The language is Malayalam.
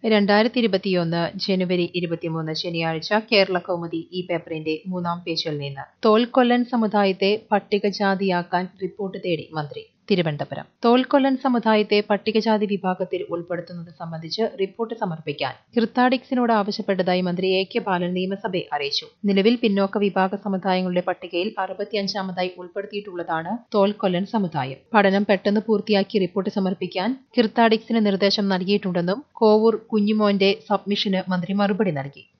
രണ്ടായിരത്തി ഇരുപത്തിയൊന്ന് ജനുവരി ഇരുപത്തിമൂന്ന് ശനിയാഴ്ച കേരള കൗമുദി ഈ പേപ്പറിന്റെ മൂന്നാം പേജിൽ നിന്ന് തോൽക്കൊല്ലൻ സമുദായത്തെ പട്ടികജാതിയാക്കാൻ റിപ്പോർട്ട് തേടി മന്ത്രി തിരുവനന്തപുരം തോൽക്കൊല്ലൻ സമുദായത്തെ പട്ടികജാതി വിഭാഗത്തിൽ ഉൾപ്പെടുത്തുന്നത് സംബന്ധിച്ച് റിപ്പോർട്ട് സമർപ്പിക്കാൻ കിർത്താഡിക്സിനോട് ആവശ്യപ്പെട്ടതായി മന്ത്രി എ കെ ബാലൻ നിയമസഭയെ അറിയിച്ചു നിലവിൽ പിന്നോക്ക വിഭാഗ സമുദായങ്ങളുടെ പട്ടികയിൽ അറുപത്തിയഞ്ചാമതായി ഉൾപ്പെടുത്തിയിട്ടുള്ളതാണ് തോൽക്കൊല്ലൻ സമുദായം പഠനം പെട്ടെന്ന് പൂർത്തിയാക്കി റിപ്പോർട്ട് സമർപ്പിക്കാൻ കിർത്താഡിക്സിന് നിർദ്ദേശം നൽകിയിട്ടുണ്ടെന്നും കോവൂർ കുഞ്ഞുമോന്റെ സബ്മിഷന് മന്ത്രി മറുപടി നൽകി